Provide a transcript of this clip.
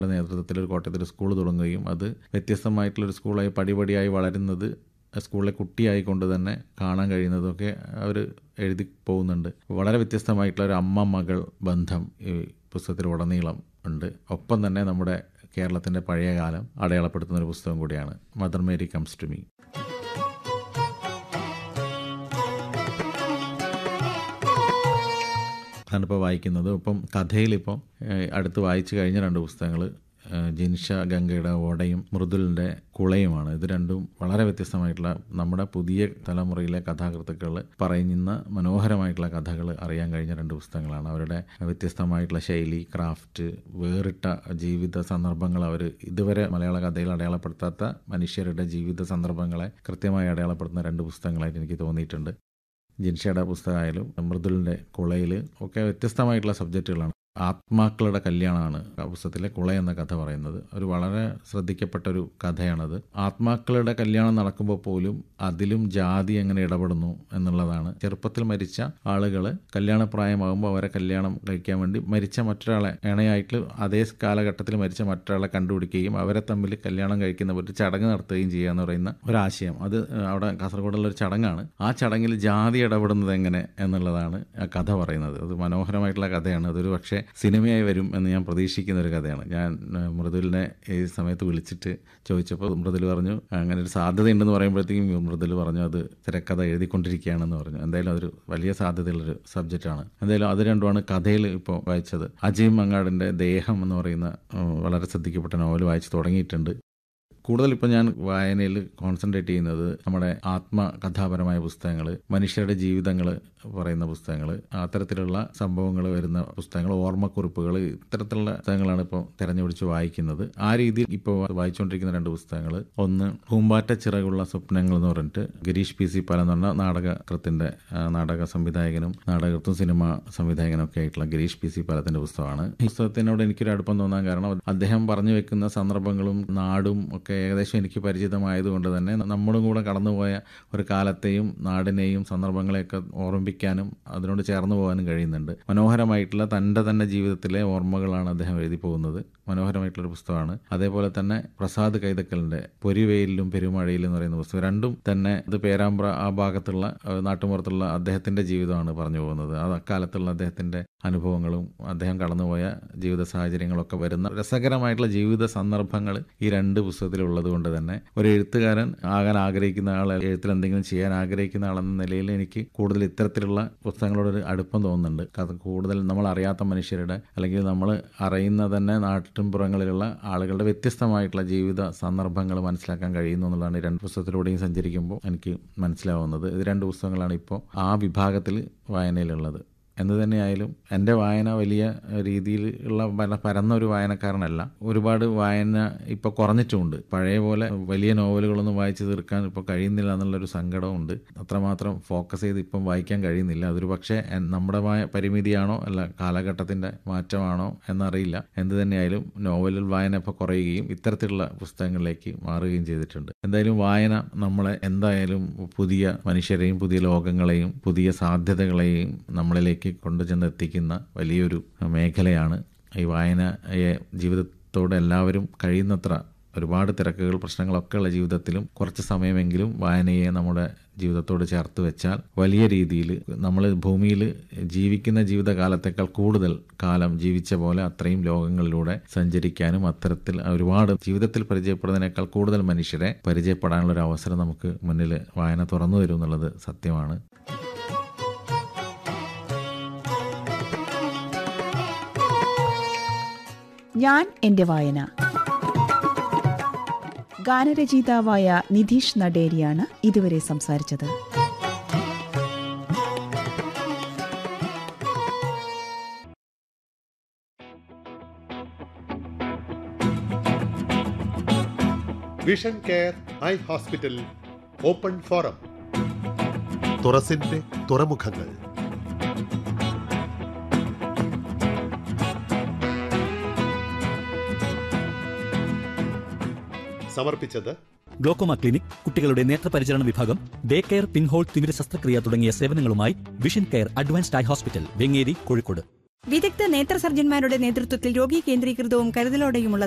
നേതൃത്വത്തിൽ ഒരു കോട്ടയത്തിൽ സ്കൂൾ തുടങ്ങുകയും അത് വ്യത്യസ്തമായിട്ടുള്ളൊരു സ്കൂളായി പടിപടിയായി വളരുന്നത് സ്കൂളിലെ കുട്ടിയായിക്കൊണ്ട് തന്നെ കാണാൻ കഴിയുന്നതൊക്കെ അവർ എഴുതി പോകുന്നുണ്ട് വളരെ വ്യത്യസ്തമായിട്ടുള്ള ഒരു അമ്മ മകൾ ബന്ധം ഈ പുസ്തകത്തിൽ ഉടനീളം ഉണ്ട് ഒപ്പം തന്നെ നമ്മുടെ കേരളത്തിൻ്റെ പഴയ കാലം അടയാളപ്പെടുത്തുന്ന ഒരു പുസ്തകം കൂടിയാണ് Mother Mary comes to me ഞാനിപ്പോൾ വായിക്കുന്നത് ഇപ്പം കഥയിലിപ്പം ഏഹ്, അടുത്ത് വായിച്ചു കഴിഞ്ഞ രണ്ട് പുസ്തകങ്ങൾ ജിൻഷ ഗംഗയുടെ ഓടയും മൃദുലിൻ്റെ കുളയുമാണ് ഇത് രണ്ടും വളരെ വ്യത്യസ്തമായിട്ടുള്ള നമ്മുടെ പുതിയ തലമുറയിലെ കഥാകൃത്തുക്കൾ പറയുന്ന മനോഹരമായിട്ടുള്ള കഥകൾ അറിയാൻ കഴിഞ്ഞ രണ്ട് പുസ്തകങ്ങളാണ് അവരുടെ വ്യത്യസ്തമായിട്ടുള്ള ശൈലി ക്രാഫ്റ്റ് വേറിട്ട ജീവിത സന്ദർഭങ്ങൾ അവർ ഇതുവരെ മലയാള കഥയിൽ അടയാളപ്പെടുത്താത്ത മനുഷ്യരുടെ ജീവിത സന്ദർഭങ്ങളെ കൃത്യമായി അടയാളപ്പെടുത്തുന്ന രണ്ട് പുസ്തകങ്ങളായിട്ട് എനിക്ക് തോന്നിയിട്ടുണ്ട് ജിൻഷയുടെ പുസ്തകമായാലും മൃദുലിൻ്റെ കുളയിൽ ഒക്കെ വ്യത്യസ്തമായിട്ടുള്ള സബ്ജക്റ്റുകളാണ് ആത്മാക്കളുടെ കല്യാണമാണ് ആ പുസ്തകത്തിലെ കുള എന്ന കഥ പറയുന്നത് ഒരു വളരെ ശ്രദ്ധിക്കപ്പെട്ട ഒരു കഥയാണത് ആത്മാക്കളുടെ കല്യാണം നടക്കുമ്പോൾ പോലും അതിലും ജാതി എങ്ങനെ ഇടപെടുന്നു എന്നുള്ളതാണ് ചെറുപ്പത്തിൽ മരിച്ച ആളുകൾ കല്യാണപ്രായമാകുമ്പോൾ അവരെ കല്യാണം കഴിക്കാൻ വേണ്ടി മരിച്ച മറ്റൊരാളെ ഇണയായിട്ട് അതേ കാലഘട്ടത്തിൽ മരിച്ച മറ്റൊരാളെ കണ്ടുപിടിക്കുകയും അവരെ തമ്മിൽ കല്യാണം കഴിക്കുന്ന ഒരു ചടങ്ങ് നടത്തുകയും ചെയ്യുക എന്ന് പറയുന്ന ഒരാശയം അത് അവിടെ കാസർഗോഡുള്ള ഒരു ചടങ്ങാണ് ആ ചടങ്ങിൽ ജാതി ഇടപെടുന്നത് എങ്ങനെ എന്നുള്ളതാണ് ആ കഥ പറയുന്നത് അത് മനോഹരമായിട്ടുള്ള കഥയാണ് അതൊരു പക്ഷേ സിനിമയായി വരും എന്ന് ഞാൻ പ്രതീക്ഷിക്കുന്ന ഒരു കഥയാണ് ഞാൻ ഏഹ്, മൃദുലിനെ ഈ സമയത്ത് വിളിച്ചിട്ട് ചോദിച്ചപ്പോൾ മൃദുൽ പറഞ്ഞു അങ്ങനെ ഒരു സാധ്യതയുണ്ടെന്ന് പറയുമ്പോഴത്തേക്കും മൃദുൽ പറഞ്ഞു അത് തിരക്കഥ എഴുതിക്കൊണ്ടിരിക്കുകയാണെന്ന് പറഞ്ഞു എന്തായാലും അതൊരു വലിയ സാധ്യതയുള്ളൊരു സബ്ജക്റ്റാണ് എന്തായാലും അത് രണ്ടുമാണ് കഥയിൽ ഇപ്പോൾ വായിച്ചത് അജയ് മങ്ങാടിൻ്റെ ദേഹം എന്ന് പറയുന്ന ഉം, വളരെ ശ്രദ്ധിക്കപ്പെട്ട നോവൽ വായിച്ചു തുടങ്ങിയിട്ടുണ്ട് കൂടുതൽ ഇപ്പോൾ ഞാൻ വായനയിൽ കോൺസെൻട്രേറ്റ് ചെയ്യുന്നത് നമ്മുടെ ആത്മകഥാപരമായ പുസ്തകങ്ങൾ മനുഷ്യരുടെ ജീവിതങ്ങൾ പറയുന്ന പുസ്തകങ്ങൾ അത്തരത്തിലുള്ള സംഭവങ്ങൾ വരുന്ന പുസ്തകങ്ങൾ ഓർമ്മക്കുറിപ്പുകൾ ഇത്തരത്തിലുള്ള പുസ്തകങ്ങളാണ് ഇപ്പോൾ തിരഞ്ഞുപിടിച്ച് വായിക്കുന്നത് ആ രീതിയിൽ ഇപ്പോൾ വായിച്ചുകൊണ്ടിരിക്കുന്ന രണ്ട് പുസ്തകങ്ങൾ ഒന്ന് പൂമ്പാറ്റ ചിറകുള്ള സ്വപ്നങ്ങൾ എന്ന് പറഞ്ഞിട്ട് ഗിരീഷ് പി സി പാല എന്ന് പറഞ്ഞ നാടകകൃത്തിൻ്റെ ആ, നാടക സംവിധായകനും നാടകൃത്തും സിനിമ സംവിധായകനും ഒക്കെ ആയിട്ടുള്ള ഗിരീഷ് പി സി പാലത്തിൻ്റെ പുസ്തകമാണ് ഈ പുസ്തകത്തിനോട് എനിക്കൊരു അടുപ്പം തോന്നാൻ കാരണം അദ്ദേഹം പറഞ്ഞു വെക്കുന്ന സന്ദർഭങ്ങളും നാടും ഒക്കെ ഏകദേശം എനിക്ക് പരിചിതമായതുകൊണ്ട് തന്നെ നമ്മളും കൂടെ കടന്നുപോയ ഒരു കാലത്തെയും നാടിനെയും സന്ദർഭങ്ങളെയൊക്കെ ഓർമ്മിപ്പിക്കാനും അതിനോട് ചേർന്ന് പോകാനും കഴിയുന്നുണ്ട് മനോഹരമായിട്ടുള്ള തൻ്റെ തന്നെ ജീവിതത്തിലെ ഓർമ്മകളാണ് അദ്ദേഹം എഴുതി പോകുന്നത് മനോഹരമായിട്ടുള്ളൊരു പുസ്തകമാണ് അതേപോലെ തന്നെ പ്രസാദ് കൈതക്കലിൻ്റെ പൊരിവെയിലും പെരുമഴയിലും എന്ന് പറയുന്ന പുസ്തകം രണ്ടും തന്നെ ഇത് പേരാമ്പ്ര ആ ഭാഗത്തുള്ള ഏഹ്, നാട്ടുമ്പുറത്തുള്ള അദ്ദേഹത്തിൻ്റെ ജീവിതമാണ് പറഞ്ഞു പോകുന്നത് അത് അക്കാലത്തുള്ള അദ്ദേഹത്തിൻ്റെ അനുഭവങ്ങളും അദ്ദേഹം കടന്നുപോയ ജീവിത സാഹചര്യങ്ങളൊക്കെ വരുന്ന രസകരമായിട്ടുള്ള ജീവിത സന്ദർഭങ്ങൾ ഈ രണ്ട് പുസ്തകത്തിലുള്ളത് കൊണ്ട് തന്നെ ഒരു എഴുത്തുകാരൻ ആകാൻ ആഗ്രഹിക്കുന്ന ആൾ എഴുത്തിൽ എന്തെങ്കിലും ചെയ്യാൻ ആഗ്രഹിക്കുന്ന ആളെന്ന നിലയിൽ എനിക്ക് കൂടുതൽ ഇത്തരത്തിലുള്ള പുസ്തകങ്ങളോടൊരു അടുപ്പം തോന്നുന്നുണ്ട് അത് കൂടുതൽ നമ്മൾ അറിയാത്ത മനുഷ്യരുടെ അല്ലെങ്കിൽ നമ്മൾ അറിയുന്ന തന്നെ നാട്ടിൻപുറങ്ങളിലുള്ള ആളുകളുടെ വ്യത്യസ്തമായിട്ടുള്ള ജീവിത സന്ദർഭങ്ങൾ മനസ്സിലാക്കാൻ കഴിയുന്നു എന്നുള്ളതാണ് ഈ രണ്ട് പുസ്തകത്തിലൂടെയും സഞ്ചരിക്കുമ്പോൾ എനിക്ക് മനസ്സിലാവുന്നത് ഇത് രണ്ട് പുസ്തകങ്ങളാണ് ഇപ്പോൾ ആ വിഭാഗത്തിൽ വായനയിലുള്ളത് എന്ത് തന്നെയായാലും എൻ്റെ വായന വലിയ രീതിയിൽ ഉള്ള പര- പരന്ന ഒരു വായനക്കാരനല്ല ഒരുപാട് വായന ഇപ്പോൾ കുറഞ്ഞിട്ടുമുണ്ട് പഴയ പോലെ വലിയ നോവലുകളൊന്നും വായിച്ചു തീർക്കാൻ ഇപ്പോൾ കഴിയുന്നില്ല എന്നുള്ളൊരു സങ്കടമുണ്ട് അത്രമാത്രം ഫോക്കസ് ചെയ്ത് ഇപ്പം വായിക്കാൻ കഴിയുന്നില്ല അതൊരു പക്ഷേ എൻ- നമ്മുടെ മായ- പരിമിതിയാണോ അല്ല കാലഘട്ടത്തിൻ്റെ മാറ്റമാണോ എന്നറിയില്ല എന്ത് തന്നെയായാലും നോവലിൽ വായന ഇപ്പോൾ കുറയുകയും ഇത്തരത്തിലുള്ള പുസ്തകങ്ങളിലേക്ക് മാറുകയും ചെയ്തിട്ടുണ്ട് എന്തായാലും വായന നമ്മളെ എന്തായാലും പുതിയ മനുഷ്യരെയും പുതിയ ലോകങ്ങളെയും പുതിയ സാധ്യതകളെയും നമ്മളിലേക്ക് കൊണ്ടുചെന്ന് എത്തിക്കുന്ന വലിയൊരു മേഖലയാണ് ഈ വായനയെ ജീവിതത്തോടെ എല്ലാവരും കഴിയുന്നത്ര ഒരുപാട് തിരക്കുകൾ പ്രശ്നങ്ങളൊക്കെ ഉള്ള ജീവിതത്തിലും കുറച്ച് സമയമെങ്കിലും വായനയെ നമ്മുടെ ജീവിതത്തോട് ചേർത്ത് വെച്ചാൽ വലിയ രീതിയിൽ നമ്മൾ ഭൂമിയിൽ ജീവിക്കുന്ന ജീവിതകാലത്തേക്കാൾ കൂടുതൽ കാലം ജീവിച്ച പോലെ അത്രയും ലോകങ്ങളിലൂടെ സഞ്ചരിക്കാനും അത്തരത്തിൽ ഒരുപാട് ജീവിതത്തിൽ പരിചയപ്പെടുന്നതിനേക്കാൾ കൂടുതൽ മനുഷ്യരെ പരിചയപ്പെടാനുള്ള ഒരു അവസരം നമുക്ക് മുന്നിൽ വായന തുറന്നു തരും എന്നുള്ളത് സത്യമാണ് ഞാൻ എന്റെ വായന ഗാനരചയിതാവായ നിധീഷ് നടേരിയാണ് ഇതുവരെ സംസാരിച്ചത് vision care eye hospital open forum തുറസിന്റെ തുറമുഖങ്ങൾ സമർപ്പിച്ചത് ഗ്ലോക്കോമ ക്ലിനിക് കുട്ടികളുടെ നേത്രപരിചരണ വിഭാഗം ഡേ കെയർ പിൻഹോൾ തിമിര ശസ്ത്രക്രിയ തുടങ്ങിയ സേവനങ്ങളുമായി vision care advanced eye hospital Vengeri Kozhikode വിദഗ്ധ നേത്ര സർജന്മാരുടെ നേതൃത്വത്തിൽ രോഗി കേന്ദ്രീകൃതവും കരുതലോടെയുമുള്ള